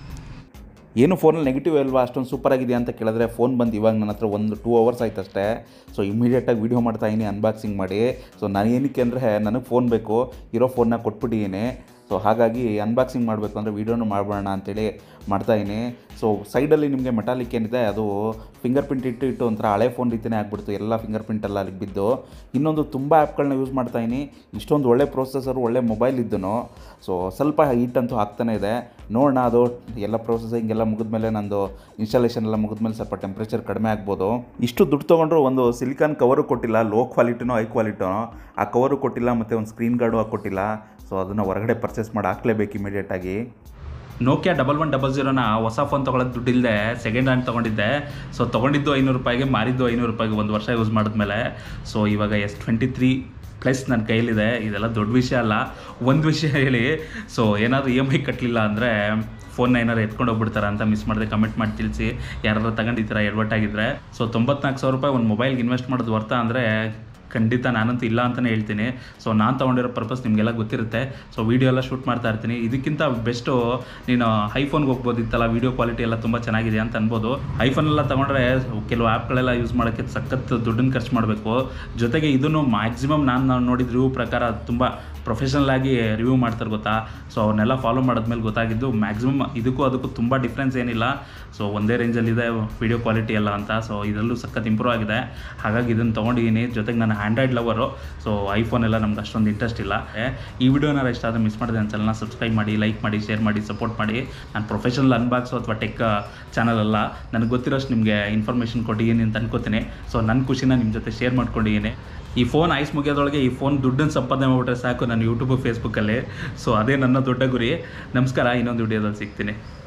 ಏನು ಫೋನಲ್ಲಿ ನೆಗೆಟಿವ್ ಅಲ್ವಾ ಅಷ್ಟೊಂದು ಸೂಪರ್ ಆಗಿದೆ ಅಂತ ಕೇಳಿದ್ರೆ ಫೋನ್ ಬಂದು ಇವಾಗ ನನ್ನ ಹತ್ರ ಒಂದು ಟೂ ಅವರ್ಸ್ ಆಯ್ತು ಅಷ್ಟೇ ಸೊ ಇಮಿಡಿಯೇಟಾಗಿ ವೀಡಿಯೋ ಮಾಡ್ತಾ ಇದೀನಿ ಅನ್ಬಾಕ್ಸಿಂಗ್ ಮಾಡಿ ಸೊ ನಾನು ಏನಕ್ಕೆ ಅಂದರೆ ನನಗೆ ಫೋನ್ ಬೇಕು ಇರೋ ಫೋನ್ನ ಕೊಟ್ಬಿಟ್ಟಿದ್ದೀನಿ ಸೊ ಹಾಗಾಗಿ ಅನ್ಬಾಕ್ಸಿಂಗ್ ಮಾಡಬೇಕು ಅಂದರೆ ವೀಡಿಯೋನು ಮಾಡಬೇಡ ಅಂತೇಳಿ ಮಾಡ್ತಾಯಿದ್ದೀನಿ ಸೊ ಸೈಡಲ್ಲಿ ನಿಮಗೆ ಮೆಟಾಲಿಕ್ ಏನಿದೆ ಅದು ಫಿಂಗರ್ ಪ್ರಿಂಟ್ ಇಟ್ಟು ಇಟ್ಟು ಒಂಥರ ಹಳೆ ಫೋನ್ ರೀತಿಯೇ ಆಗ್ಬಿಡ್ತು ಎಲ್ಲ ಫಿಂಗರ್ ಪ್ರಿಂಟ್ ಎಲ್ಲ ಅಲ್ಲಿಗೆ ಬಿದ್ದು ಇನ್ನೊಂದು ತುಂಬ ಆ್ಯಪ್ಗಳನ್ನ ಯೂಸ್ ಮಾಡ್ತಾಯಿನಿ ಇಷ್ಟೊಂದು ಒಳ್ಳೆ ಪ್ರೊಸೆಸರು ಒಳ್ಳೆ ಮೊಬೈಲ್ ಇದ್ದನು ಸೊ ಸ್ವಲ್ಪ ಹೀಟ್ ಅಂತೂ ಆಗ್ತಾನೆ ಇದೆ ನೋಡೋಣ ಅದು ಎಲ್ಲ ಪ್ರೊಸೆಸಿಂಗ್ ಎಲ್ಲ ಮುಗಿದ್ಮೇಲೆ ನಂದು ಇನ್ಸ್ಟಾಲೇಷನ್ ಎಲ್ಲ ಮುಗಿದ್ಮೇಲೆ ಸ್ವಲ್ಪ ಟೆಂಪ್ರೇಚರ್ ಕಡಿಮೆ ಆಗ್ಬೋದು ಇಷ್ಟು ದುಡ್ಡು ತೊಗೊಂಡ್ರು ಒಂದು ಸಿಲಿಕಾನ್ ಕವರು ಕೊಟ್ಟಿಲ್ಲ ಲೋ ಕ್ವಾಲಿಟಿನೋ ಹೈ ಕ್ವಾಲಿಟಿನೋ ಆ ಕವರು ಕೊಟ್ಟಿಲ್ಲ ಮತ್ತು ಒಂದು ಸ್ಕ್ರೀನ್ ಗಾರ್ಡು ಕೊಟ್ಟಿಲ್ಲ ಸೊ ಅದನ್ನು ಹೊರಗಡೆ ಪರ್ಚೇಸ್ ಮಾಡಿ ಹಾಕ್ಲೇಬೇಕು ಇಮಿಡಿಯೇಟಾಗಿ ನೋಕಿಯಾ ಡಬಲ್ ಒನ್ ಡಬಲ್ ಜೀರೋನ ಹೊಸ ಫೋನ್ ತೊಗೊಳೋದು ದುಡ್ಡಿಲ್ಲದೆ ಸೆಕೆಂಡ್ ಹ್ಯಾಂಡ್ ತೊಗೊಂಡಿದ್ದೆ ಸೊ ತೊಗೊಂಡಿದ್ದು ಐನೂರು ರೂಪಾಯಿಗೆ ಮಾರಿದ್ದು ಐನೂರು ರೂಪಾಯಿಗೆ ಒಂದು ವರ್ಷ ಯೂಸ್ ಮಾಡಿದ್ಮೇಲೆ ಸೊ ಇವಾಗ ಎಸ್ ಟ್ವೆಂಟಿ ತ್ರೀ ಪ್ಲಸ್ ನನ್ನ ಕೈಲಿದೆ ಇದೆಲ್ಲ ದೊಡ್ಡ ವಿಷಯ ಅಲ್ಲ ಒಂದು ವಿಷಯ ಹೇಳಿ ಸೊ ಏನಾದರೂ ಇ ಎಮ್ ಐ ಕಟ್ಟಲಿಲ್ಲ ಅಂದರೆ ಫೋನ್ನ ಏನಾರು ಎತ್ಕೊಂಡು ಹೋಗ್ಬಿಡ್ತಾರೆ ಅಂತ ಮಿಸ್ ಮಾಡಿದೆ ಕಮೆಂಟ್ ಮಾಡಿ ತಿಳಿಸಿ ಯಾರಾದ್ರೂ ತಗೊಂಡಿದ್ದೀರಾ ಎಡವಟ್ಟಾಗಿದ್ದರೆ ಸೊ ತೊಂಬತ್ನಾಲ್ಕು ಸಾವಿರ ರೂಪಾಯಿ ಒಂದು ಮೊಬೈಲ್ಗೆ ಇನ್ವೆಸ್ಟ್ ಮಾಡೋದು ವರ್ತ ಅಂದರೆ ಖಂಡಿತ ನಾನಂತೂ ಇಲ್ಲ ಅಂತಲೇ ಹೇಳ್ತೀನಿ ಸೊ ನಾನು ತೊಗೊಂಡಿರೋ ಪರ್ಪಸ್ ನಿಮಗೆಲ್ಲ ಗೊತ್ತಿರುತ್ತೆ ಸೊ ವೀಡಿಯೋ ಎಲ್ಲ ಶೂಟ್ ಮಾಡ್ತಾ ಇರ್ತೀನಿ ಇದಕ್ಕಿಂತ ಬೆಸ್ಟು ನೀನು ಐಫೋನ್ಗೆ ಹೋಗ್ಬೋದಿತ್ತಲ್ಲ ವೀಡಿಯೋ ಕ್ವಾಲಿಟಿ ಎಲ್ಲ ತುಂಬ ಚೆನ್ನಾಗಿದೆ ಅಂತ ಅನ್ಬೋದು ಐಫೋನ್ ಎಲ್ಲ ತೊಗೊಂಡ್ರೆ ಕೆಲವು ಆ್ಯಪ್ಗಳೆಲ್ಲ ಯೂಸ್ ಮಾಡೋಕ್ಕೆ ಸಖತ್ ದುಡ್ಡನ್ನು ಖರ್ಚು ಮಾಡಬೇಕು ಜೊತೆಗೆ ಇದನ್ನು ಮ್ಯಾಕ್ಸಿಮಮ್ ನಾನು ನೋಡಿದ ರಿವ್ಯೂ ಪ್ರಕಾರ ತುಂಬ ಪ್ರೊಫೆಷನಲ್ ಆಗಿ ರಿವ್ಯೂ ಮಾಡ್ತಾರೆ ಗೊತ್ತಾ ಸೊ ಅವನ್ನೆಲ್ಲ ಫಾಲೋ ಮಾಡಿದ್ಮೇಲೆ ಗೊತ್ತಾಗಿದ್ದು ಮ್ಯಾಕ್ಸಿಮಮ್ ಇದಕ್ಕೂ ಅದಕ್ಕೂ ತುಂಬ ಡಿಫ್ರೆನ್ಸ್ ಏನಿಲ್ಲ ಸೊ ಒಂದೇ ರೇಂಜಲ್ಲಿದೆ ವೀಡಿಯೋ ಕ್ವಾಲಿಟಿ ಎಲ್ಲ ಅಂತ ಸೊ ಇದರಲ್ಲೂ ಸಖತ್ ಇಂಪ್ರೂವ್ ಆಗಿದೆ ಹಾಗಾಗಿ ಇದನ್ನು ತೊಗೊಂಡಿದ್ದೀನಿ ಜೊತೆಗೆ ನಾನು ಆ್ಯಂಡ್ರಾಯ್ಡ್ ಲವರು ಸೊ ಐಫೋನ್ ಎಲ್ಲ ನಮ್ಗೆ ಅಷ್ಟೊಂದು ಇಂಟ್ರೆಸ್ಟ್ ಇಲ್ಲ ಏ, ಈ ವಿಡಿಯೋನ ಇಷ್ಟ ಆದರೆ ಮಿಸ್ ಮಾಡಿದೆ ಅನ್ಸಲ್ಲ ಸಬ್ಸ್ಕ್ರೈಬ್ ಮಾಡಿ ಲೈಕ್ ಮಾಡಿ ಶೇರ್ ಮಾಡಿ ಸಪೋರ್ಟ್ ಮಾಡಿ ನಾನು ಪ್ರೊಫೆಷನಲ್ ಅನ್ಬಾಕ್ಸು ಅಥವಾ ಟೆಕ್ ಚಾನಲ್ ಅಲ್ಲ ನನಗೆ ಗೊತ್ತಿರೋಷ್ಟು ನಿಮಗೆ ಇನ್ಫಾರ್ಮೇಷನ್ ಕೊಟ್ಟಿದ್ದೀನಿ ಅಂತ ಅನ್ಕೋತೀನಿ ಸೊ ನನ್ನ ಖುಷಿನ ನಿಮ್ಮ ಜೊತೆ ಶೇರ್ ಮಾಡ್ಕೊಂಡಿದ್ದೀನಿ ಈ ಫೋನ್ ಐಸ್ ಮುಗಿಯೋದೊಳಗೆ ಈ ಫೋನ್ ದುಡ್ಡನ್ನು ಸಂಪಾದನೆ ಮಾಡ್ಬಿಟ್ರೆ ಸಾಕು ನಾನು ಯೂಟ್ಯೂಬು ಫೇಸ್ಬುಕ್ಕಲ್ಲಿ ಸೊ ಅದೇ ನನ್ನ ದೊಡ್ಡ ಗುರಿ ನಮಸ್ಕಾರ ಇನ್ನೊಂದು ವಿಡಿಯೋದಲ್ಲಿ ಸಿಗ್ತೀನಿ